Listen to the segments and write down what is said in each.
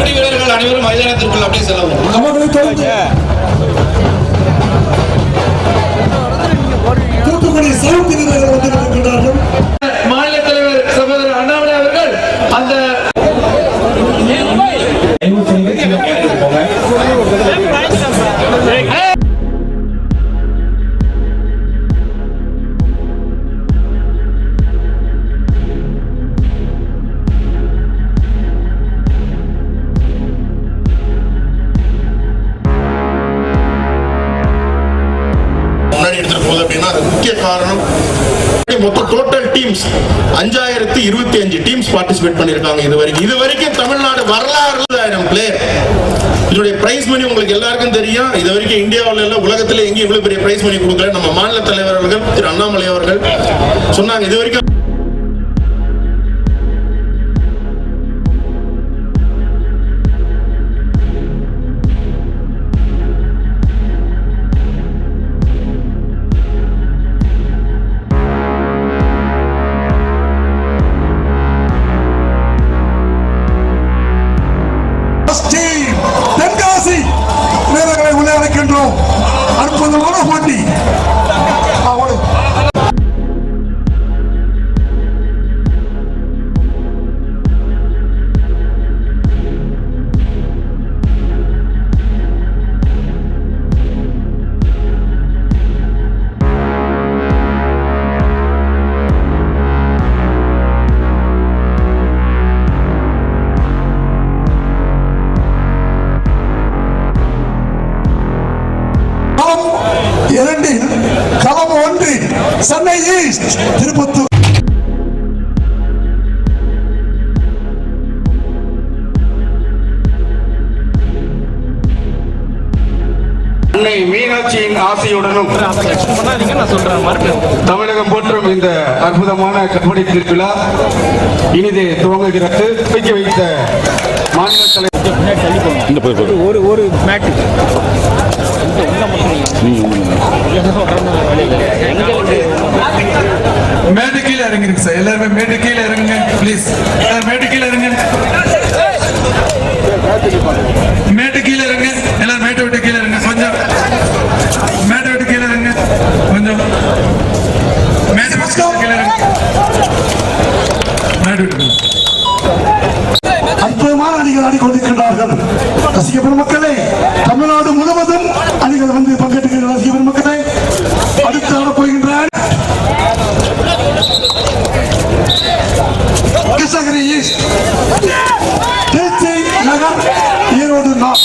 கபடி வீரர்கள் அனைவரும் மைதானத்திற்குள் அப்படியே செல்லவும் அவர்களை தொடர்ந்து தூத்துக்குடி சவுத் வீரர்கள் வந்திருக்கின்றார்கள் மாநில தலைவர் சகோதரர் அண்ணாமலை அவர்கள் அந்த முன்னாடி எடுத்துட்டு போகுது அப்படின்னா அது முக்கிய காரணம் மொத்தம் டோட்டல் டீம்ஸ் அஞ்சாயிரத்தி இருபத்தி அஞ்சு டீம்ஸ் பார்ட்டிசிபேட் பண்ணிருக்காங்க இது வரைக்கும் இது வரைக்கும் தமிழ்நாடு வரலாறு ஆயிரம் பிளேயர் இதனுடைய பிரைஸ் மணி உங்களுக்கு எல்லாருக்கும் தெரியும் இது வரைக்கும் இந்தியாவில் இல்ல உலகத்துல எங்கேயும் இவ்வளவு பெரிய பிரைஸ் மணி கொடுக்கல நம்ம மாநில தலைவர் அவர்கள் திரு அண்ணாமலை அவர்கள் சொன்னாங்க இது வரைக்கும் டீம் தென்காசி வீரர்களை உள்ளே அழைக்கின்றோம் அற்புதமான போட்டி அவளை களம் இரண்டில் களம் ஒன்றில் சென்னை ஈஸ்ட் திருப்பத்தூர் அன்னை மீனாட்சியின் ஆசையுடனும் தமிழகம் போற்றும் இந்த அற்புதமான கபடி திருவிழா இனிதே துவங்குகிறது துவக்கி வைத்த மாநில தலைவர் ஒரு ஒரு மேட்டு மேடு கீழே இறங்கிருக்கு சார் எல்லாருமே மேடு கீழே இறங்குங்க ப்ளீஸ் எல்லாரும் மேடு கீழே இறங்க மேட்டு கீழே இறங்க எல்லாரும் மேட்டை விட்டு கீழே இறங்க கொஞ்சம் மேட்டை விட்டு கீழே இறங்க கொஞ்சம் மேட்டை விட்டு கீழே இறங்க மேடு விட்டு அற்புதமான அணிகள் ஆடிக்கொண்டிருக்கின்றார்கள் ரசிக பெருமக்களே தமிழ்நாடு முழுவதும் அணிகள் வந்து பங்கேற்கின்ற ரசிக பெருமக்களே அடுத்து ஆடப் போகின்றார் கிருஷ்ணகிரி ஈஸ்ட் திருச்சி நகர் ஈரோடு நார்த்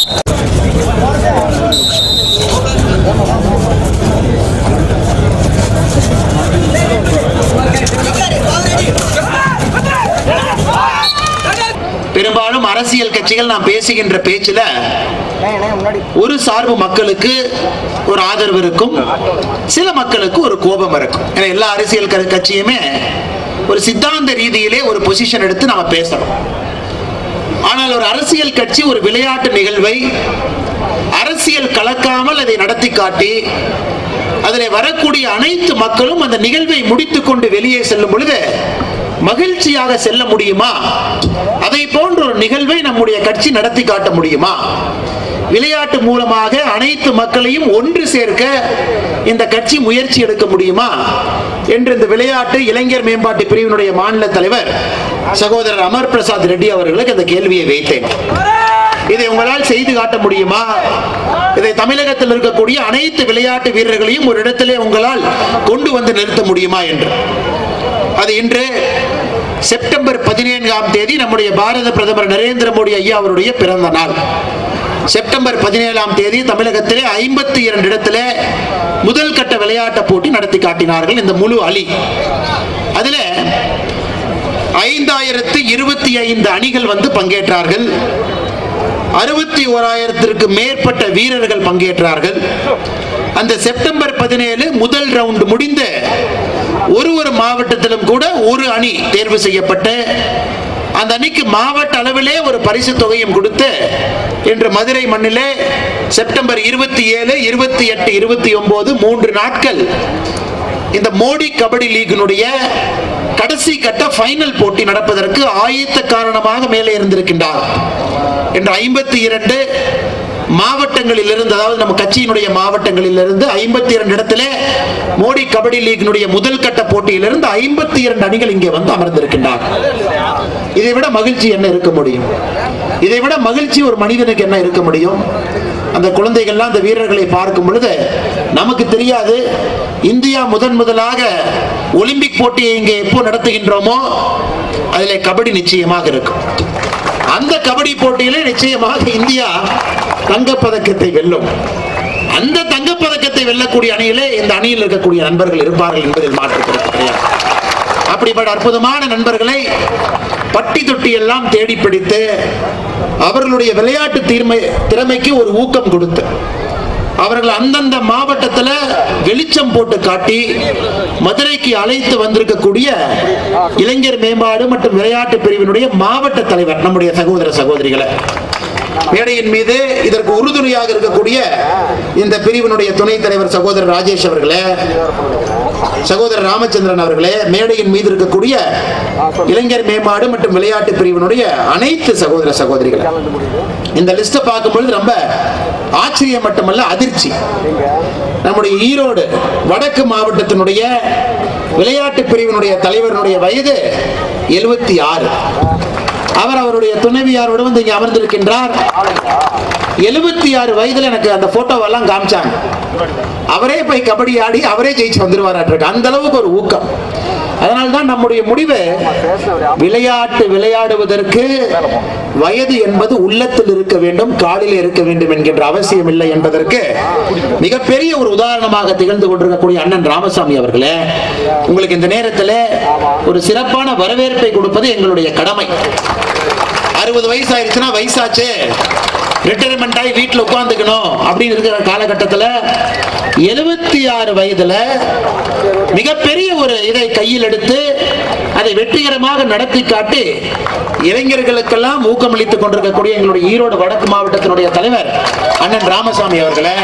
பெரும்பாலும் அரசியல் கட்சிகள் நாம் பேசுகின்ற பேச்சுல ஒரு சார்பு மக்களுக்கு ஒரு ஆதரவு இருக்கும் சில மக்களுக்கு ஒரு கோபம் இருக்கும் ஏன்னா எல்லா அரசியல் க- கட்சியுமே ஒரு சித்தாந்த ரீதியிலே ஒரு பொசிஷன் எடுத்து நாம பேசணும் ஆனால் ஒரு அரசியல் கட்சி ஒரு விளையாட்டு நிகழ்வை அரசியல் கலக்காமல் அதை நடத்தி காட்டி அதில் வரக்கூடிய அனைத்து மக்களும் அந்த நிகழ்வை முடித்துக் கொண்டு வெளியே செல்லும் பொழுது மகிழ்ச்சியாக செல்ல முடியுமா அதை போன்ற ஒரு நிகழ்வை நம்முடைய கட்சி நடத்தி காட்ட முடியுமா விளையாட்டு மூலமாக அனைத்து மக்களையும் ஒன்று சேர்க்க இந்த கட்சி முயற்சி எடுக்க முடியுமா என்று இந்த விளையாட்டு இளைஞர் மேம்பாட்டு பிரிவினுடைய மாநில தலைவர் சகோதரர் அமர் பிரசாத் ரெட்டி அவர்களுக்கு அந்த கேள்வியை வைத்தேன் இதை உங்களால் செய்து காட்ட முடியுமா இதை தமிழகத்தில் இருக்கக்கூடிய அனைத்து விளையாட்டு வீரர்களையும் ஒரு இடத்திலே உங்களால் கொண்டு வந்து நிறுத்த முடியுமா என்று அது இன்று செப்டம்பர் பதினேழாம் தேதி நம்முடைய பாரத பிரதமர் நரேந்திர மோடி ஐயா அவருடைய பிறந்த நாள் செப்டம்பர் பதினேழாம் தேதி தமிழகத்திலே ஐம்பத்தி இரண்டு இடத்திலே முதல் கட்ட விளையாட்டு போட்டி நடத்தி காட்டினார்கள் இந்த முழு அலி அதுல ஐந்தாயிரத்து இருபத்தி ஐந்து அணிகள் வந்து பங்கேற்றார்கள் அறுபத்தி ஓராயிரத்திற்கு மேற்பட்ட வீரர்கள் பங்கேற்றார்கள் அந்த செப்டம்பர் பதினேழு முதல் ரவுண்ட் முடிந்து ஒரு ஒரு மாவட்டத்திலும் கூட ஒரு அணி தேர்வு செய்யப்பட்டு அந்த அணிக்கு மாவட்ட அளவிலே ஒரு பரிசு தொகையும் கொடுத்து இன்று மதுரை மண்ணிலே செப்டம்பர் இருபத்தி ஏழு இருபத்தி எட்டு இருபத்தி ஒன்பது மூன்று நாட்கள் இந்த மோடி கபடி லீக்கினுடைய கடைசி கட்ட ஃபைனல் போட்டி நடப்பதற்கு ஆயத்த காரணமாக மேலே இருந்திருக்கின்றார் என்ற ஐம்பத்தி இரண்டு மாவட்டங்களில் இருந்து அதாவது நம்ம கட்சியினுடைய மாவட்டங்களில் இருந்து ஐம்பத்தி இரண்டு இடத்துல மோடி கபடி லீக்கினுடைய முதல் கட்ட போட்டியிலிருந்து ஐம்பத்தி இரண்டு அணிகள் இங்கே வந்து அமர்ந்திருக்கின்றார் இதை விட மகிழ்ச்சி என்ன இருக்க முடியும் இதை விட மகிழ்ச்சி ஒரு மனிதனுக்கு என்ன இருக்க முடியும் அந்த குழந்தைகள்லாம் அந்த வீரர்களை பார்க்கும் பொழுது நமக்கு தெரியாது இந்தியா முதன் முதலாக ஒலிம்பிக் போட்டியை இங்கே எப்போ நடத்துகின்றோமோ அதில் கபடி நிச்சயமாக இருக்கும் அந்த கபடி போட்டியிலே நிச்சயமாக இந்தியா தங்கப்பதக்கத்தை வெல்லும் அந்த தங்கப்பதக்கத்தை வெல்லக்கூடிய அணியிலே இந்த அணியில் இருக்கக்கூடிய நண்பர்கள் இருப்பார்கள் என்பதில் மாற்று கருத்து கிடையாது அப்படிப்பட்ட அற்புதமான நண்பர்களை பட்டி தொட்டி எல்லாம் தேடி பிடித்து அவர்களுடைய விளையாட்டு தீர்மை திறமைக்கு ஒரு ஊக்கம் கொடுத்து அவர்கள் அந்தந்த மாவட்டத்தில் வெளிச்சம் போட்டு காட்டி மதுரைக்கு அழைத்து வந்திருக்கக்கூடிய இளைஞர் மேம்பாடு மற்றும் விளையாட்டு பிரிவினுடைய மாவட்ட தலைவர் நம்முடைய சகோதர சகோதரிகளை மேடையின் மீது இதற்கு உறுதுணையாக இருக்கக்கூடிய இந்த பிரிவினுடைய துணைத் தலைவர் சகோதரர் ராஜேஷ் அவர்களே சகோதரர் ராமச்சந்திரன் அவர்களே மேடையின் மீது இருக்கக்கூடிய இளைஞர் மேம்பாடு மற்றும் விளையாட்டு பிரிவினுடைய அனைத்து சகோதர சகோதரிகள் இந்த லிஸ்ட பார்க்கும்பொழுது ரொம்ப ஆச்சரியம் மட்டுமல்ல அதிர்ச்சி நம்முடைய ஈரோடு வடக்கு மாவட்டத்தினுடைய விளையாட்டு பிரிவினுடைய தலைவருடைய வயது எழுபத்தி ஆறு அவர் அவருடைய துணைவியாரோடு வந்து இங்கே அமர்ந்திருக்கின்றார் எழுபத்தி ஆறு வயதுல எனக்கு அந்த போட்டோவெல்லாம் காமிச்சாங்க அவரே போய் கபடி ஆடி அவரே ஜெயிச்சு வந்துருவாராட்டிருக்கு அந்த அளவுக்கு ஒரு ஊக்கம் அதனால தான் நம்முடைய முடிவு விளையாட்டு விளையாடுவதற்கு வயது என்பது உள்ளத்தில் இருக்க வேண்டும் காலில் இருக்க வேண்டும் என்கின்ற அவசியம் இல்லை என்பதற்கு மிகப்பெரிய ஒரு உதாரணமாக திகழ்ந்து கொண்டிருக்கக்கூடிய அண்ணன் ராமசாமி அவர்களே உங்களுக்கு இந்த நேரத்தில் ஒரு சிறப்பான வரவேற்பை கொடுப்பது எங்களுடைய கடமை அறுபது வயசு ஆயிடுச்சுன்னா வயசாச்சு ரிட்டையர்மெண்ட் ஆகி வீட்டில் உட்காந்துக்கணும் அப்படின்னு இருக்கிற காலகட்டத்தில் எழுபத்தி ஆறு வயதுல மிகப்பெரிய ஒரு இதை கையில் எடுத்து அதை வெற்றிகரமாக நடத்தி காட்டி இளைஞர்களுக்கெல்லாம் ஊக்கமளித்துக் கொண்டிருக்கக்கூடிய எங்களுடைய ஈரோடு வடக்கு மாவட்டத்தினுடைய தலைவர் அண்ணன் ராமசாமி அவர்களே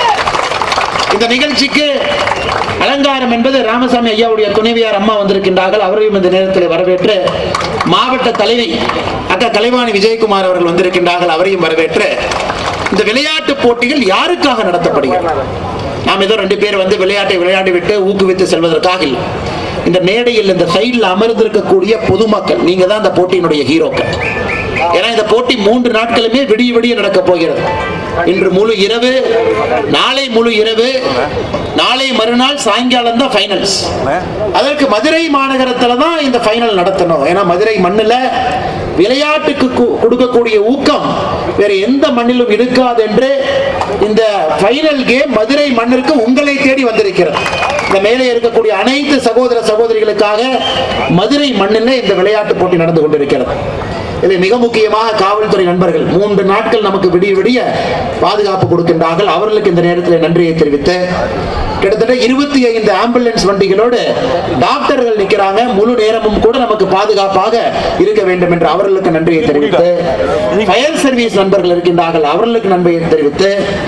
இந்த நிகழ்ச்சிக்கு அலங்காரம் என்பது ராமசாமி ஐயாவுடைய துணைவியார் அம்மா வந்திருக்கின்றார்கள் அவரையும் இந்த நேரத்தில் வரவேற்று மாவட்ட தலைவி அக்கா கலைவாணி விஜயகுமார் அவர்கள் வந்திருக்கின்றார்கள் அவரையும் வரவேற்று இந்த விளையாட்டு போட்டிகள் யாருக்காக நடத்தப்படுகிறது நாம் ஏதோ ரெண்டு பேர் வந்து விளையாட்டை விளையாடி விட்டு ஊக்குவித்து செல்வதற்காக இல்லை இந்த மேடையில் இந்த சைடில் அமர்ந்திருக்கக்கூடிய பொதுமக்கள் நீங்க தான் இந்த போட்டியினுடைய ஹீரோக்கள் ஏன்னா இந்த போட்டி மூன்று நாட்களுமே விடிய விடிய நடக்க போகிறது இன்று முழு இரவு நாளை முழு இரவு நாளை மறுநாள் சாயங்காலம் தான் ஃபைனல்ஸ் அதற்கு மதுரை மாநகரத்துல தான் இந்த ஃபைனல் நடத்தணும் ஏன்னா மதுரை மண்ணுல விளையாட்டுக்கு கு- கொடுக்கக்கூடிய ஊக்கம் வேற எந்த மண்ணிலும் இருக்காது என்று இந்த ஃபைனல் கேம் மதுரை மண்ணிற்கு உங்களை தேடி வந்திருக்கிறது இந்த மேலே இருக்கக்கூடிய அனைத்து சகோதர சகோதரிகளுக்காக மதுரை மண்ணில் இந்த விளையாட்டு போட்டி நடந்து கொண்டிருக்கிறது இதில் மிக முக்கியமாக காவல்துறை நண்பர்கள் மூன்று நாட்கள் நமக்கு விடிய விடிய பாதுகாப்பு கொடுக்கின்றார்கள் அவர்களுக்கு இந்த நேரத்தில் நன்றியை தெரிவித்து கிட்டத்தட்ட இருபத்தி ஐந்து ஆம்புலன்ஸ் வண்டிகளோடு டாக்டர்கள் நிற்கிறாங்க முழு நேரமும் கூட நமக்கு பாதுகாப்பாக இருக்க வேண்டும் என்று அவர்களுக்கு நன்றியை தெரிவித்து ஃபயர் சர்வீஸ் நண்பர்கள் இருக்கின்றார்கள் அவர்களுக்கு நன்றியை தெரிவித்து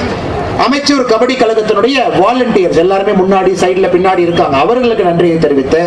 அமைச்சர் கபடி கழகத்தினுடைய வாலண்டியர்ஸ் எல்லாருமே முன்னாடி சைடுல பின்னாடி இருக்காங்க அவர்களுக்கு நன்றியை தெரிவித்து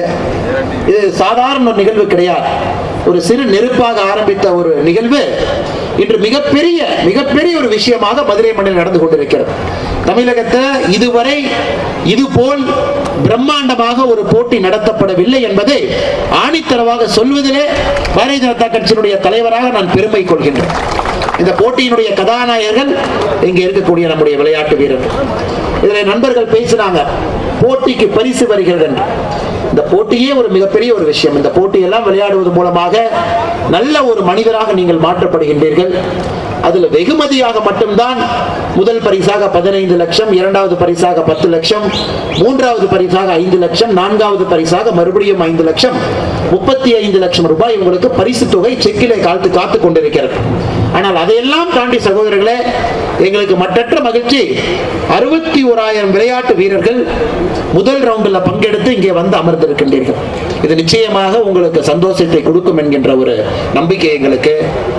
இது சாதாரண ஒரு நிகழ்வு கிடையாது ஒரு சிறு நெருப்பாக ஆரம்பித்த ஒரு நிகழ்வு இன்று மிகப்பெரிய மிகப்பெரிய ஒரு விஷயமாக மதுரை மண்ணில் நடந்து கொண்டிருக்கிறது தமிழகத்தை இதுவரை இது போல் பிரம்மாண்டமாக ஒரு போட்டி நடத்தப்படவில்லை என்பதை ஆணித்தரமாக சொல்வதிலே பாரதிய ஜனதா கட்சியினுடைய தலைவராக நான் பெருமை கொள்கின்றேன் இந்த போட்டியினுடைய கதாநாயகர்கள் இங்க இருக்கக்கூடிய நம்முடைய விளையாட்டு வீரர்கள் இதுல நண்பர்கள் பேசினாங்க போட்டிக்கு பரிசு வருகிறது என்று. இந்த போட்டியே ஒரு மிகப்பெரிய ஒரு விஷயம் இந்த போட்டியெல்லாம் விளையாடுவது மூலமாக நல்ல ஒரு மனிதராக நீங்கள் மாற்றப்படுகின்றீர்கள் அதுல வெகுமதியாக மட்டும்தான் முதல் பரிசாக பதினைந்து லட்சம் இரண்டாவது பரிசாக பத்து லட்சம் மூன்றாவது பரிசாக ஐந்து லட்சம் நான்காவது பரிசாக மறுபடியும் ஐந்து லட்சம் முப்பத்தி ஐந்து லட்சம் ரூபாய் உங்களுக்கு பரிசு தொகை செக்கிலே காத்து காத்து கொண்டிருக்கிறது ஆனால் அதையெல்லாம் தாண்டி சகோதரர்களே எங்களுக்கு மற்றற்ற மகிழ்ச்சி அறுபத்தி ஓராயிரம் விளையாட்டு வீரர்கள் முதல் ரவுண்டில் பங்கெடுத்து இங்கே வந்து அமர்ந்திருக்கின்றீர்கள் இது நிச்சயமாக உங்களுக்கு சந்தோஷத்தை கொடுக்கும் என்கின்ற ஒரு நம்பிக்கை எங்களுக்கு இந்த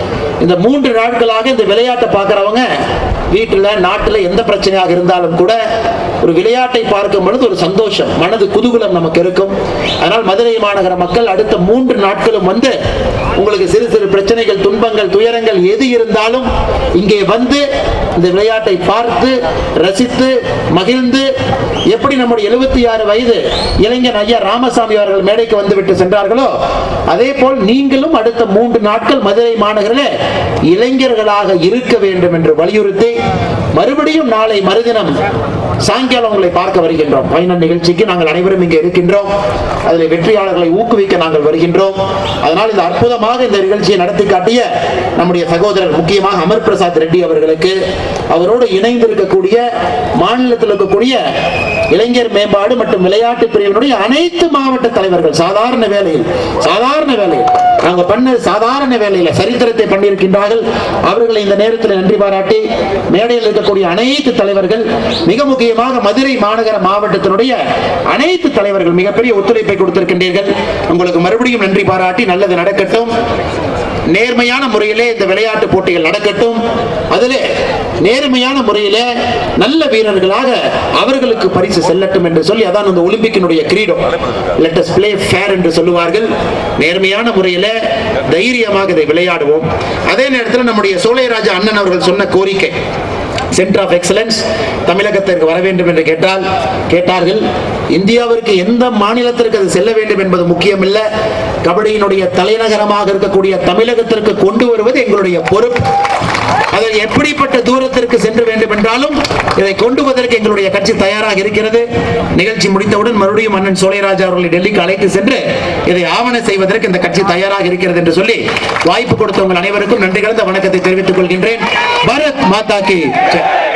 இந்த மூன்று நாட்களாக இந்த விளையாட்டை பார்க்கறவங்க வீட்டுல நாட்டுல எந்த பிரச்சனையாக இருந்தாலும் கூட ஒரு விளையாட்டை பார்க்கும் பொழுது ஒரு சந்தோஷம் மனது குதூகலம் நமக்கு இருக்கும் அதனால் மதுரை மாநகர மக்கள் அடுத்த மூன்று நாட்களும் வந்து உங்களுக்கு சிறு சிறு பிரச்சனைகள் துன்பங்கள் துயரங்கள் எது இருந்தாலும் இங்கே வந்து இந்த விளையாட்டை பார்த்து ரசித்து மகிழ்ந்து எப்படி நம்முடைய எழுபத்தி ஆறு வயது இளைஞன் ஐயா ராமசாமி அவர்கள் மேடைக்கு வந்துவிட்டு சென்றார்களோ அதே போல் நீங்களும் அடுத்த மூன்று நாட்கள் மதுரை மாநகரில் இளைஞர்களாக இருக்க வேண்டும் என்று வலியுறுத்தி மறுபடியும் நாளை மறுதினம் சாயங்காலம் உங்களை பார்க்க வருகின்றோம் ஃபைனல் நிகழ்ச்சிக்கு நாங்கள் அனைவரும் இங்கே இருக்கின்றோம் அதில் வெற்றியாளர்களை ஊக்குவிக்க நாங்கள் வருகின்றோம் அதனால் இந்த அற்புதமாக இந்த நிகழ்ச்சியை நடத்தி காட்டிய நம்முடைய சகோதரர் முக்கியமாக அமர் பிரசாத் ரெட்டி அவர்களுக்கு அவரோடு இணைந்திருக்கக்கூடிய மாநிலத்தில் இருக்கக்கூடிய இளைஞர் மேம்பாடு மற்றும் விளையாட்டு பிரிவினுடைய அனைத்து மாவட்ட தலைவர்கள் சாதாரண வேலையில் சாதாரண வேலையில் நாங்க பண்ண சாதாரண வேலையில சரித்திரத்தை பண்ணியிருக்கின்றார்கள் அவர்களை இந்த நேரத்தில் நன்றி பாராட்டி மேடையில் இருக்கக்கூடிய அனைத்து தலைவர்கள் மிக முக்கியமாக மதுரை மாநகர மாவட்டத்தினுடைய அனைத்து தலைவர்கள் மிகப்பெரிய ஒத்துழைப்பை கொடுத்திருக்கின்றீர்கள் உங்களுக்கு மறுபடியும் நன்றி பாராட்டி நல்லது நடக்கட்டும் நேர்மையான முறையிலே இந்த விளையாட்டு போட்டிகள் நடக்கட்டும் அதிலே நேர்மையான முறையிலே நல்ல வீரர்களாக அவர்களுக்கு பரிசு செல்லட்டும் என்று சொல்லி அதான் இந்த ஒலிம்பிக்கினுடைய கிரீடம் லெட் அஸ் பிளே ஃபேர் என்று சொல்லுவார்கள் நேர்மையான முறையில தைரியமாக இதை விளையாடுவோம் அதே நேரத்தில் நம்முடைய சோழையராஜா அண்ணன் அவர்கள் சொன்ன கோரிக்கை சென்டர் ஆஃப் எக்ஸலன்ஸ் தமிழகத்திற்கு வர வேண்டும் என்று கேட்டால் கேட்டார்கள் இந்தியாவிற்கு எந்த மாநிலத்திற்கு அது செல்ல வேண்டும் என்பது முக்கியமில்ல கபடியினுடைய தலைநகரமாக இருக்கக்கூடிய தமிழகத்திற்கு கொண்டு வருவது எங்களுடைய பொறுப்பு அதை எப்படிப்பட்ட தூரத்திற்கு சென்று வேண்டும் என்றாலும் இதை கொண்டு வருவதற்கு எங்களுடைய கட்சி தயாராக இருக்கிறது நிகழ்ச்சி முடித்தவுடன் மறுபடியும் அண்ணன் சோழைராஜா அவர்களை டெல்லிக்கு அழைத்து சென்று இதை ஆவண செய்வதற்கு இந்த கட்சி தயாராக இருக்கிறது என்று சொல்லி வாய்ப்பு கொடுத்த உங்கள் அனைவருக்கும் நன்றி கலந்த வணக்கத்தை தெரிவித்துக் கொள்கின்றேன் பாரத் மாதா கி ஜெய்.